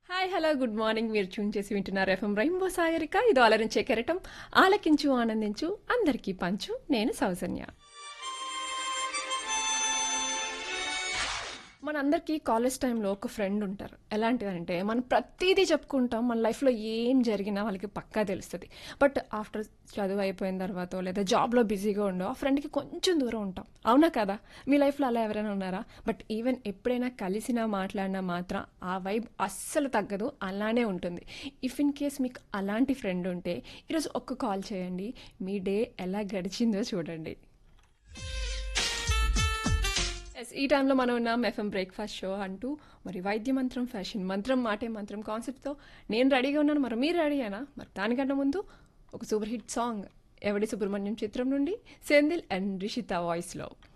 hi hello good morning మీరు tune చేసి వింటున్నారు ఎఫ్ఎం రైంబో సాగరిక ఇది అలరించే కెరటం ఆలకించు ఆనందించు అందరికీ పంచు నేను సౌజన్య మనందరికీ కాలేజ్ టైంలో ఒక ఫ్రెండ్ ఉంటారు ఎలాంటిదంటే మనం ప్రతిదీ చెప్పుకుంటాం మన లైఫ్లో ఏం జరిగినా వాళ్ళకి పక్కా తెలుస్తుంది బట్ ఆఫ్టర్ చదువు అయిపోయిన తర్వాత లేదా జాబ్లో బిజీగా ఉండో ఆ ఫ్రెండ్కి కొంచెం దూరం ఉంటాం అవునా కదా మీ లైఫ్లో అలా ఎవరైనా ఉన్నారా బట్ ఈవెన్ ఎప్పుడైనా కలిసినా మాట్లాడినా మాత్రం ఆ వైబ్ అస్సలు తగ్గదు అలానే ఉంటుంది ఇఫ్ ఇన్ కేస్ మీకు అలాంటి ఫ్రెండ్ ఉంటే ఈరోజు ఒక్క కాల్ చేయండి మీ డే ఎలా గడిచిందో చూడండి ఎస్ ఈ టైంలో మనం ఉన్నాం ఎఫ్ఎం బ్రేక్ఫాస్ట్ షో అంటూ మరి వైద్య మంత్రం ఫ్యాషన్ మంత్రం మాటే మంత్రం కాన్సెప్ట్తో నేను రెడీగా ఉన్నాను మరి మీరు రెడీయేనా మరి దానికన్నా ముందు ఒక సూపర్ హిట్ సాంగ్ ఎవడి సుబ్రహ్మణ్యం చిత్రం నుండి సెందిల్ అండ్ రిషిత వాయిస్లో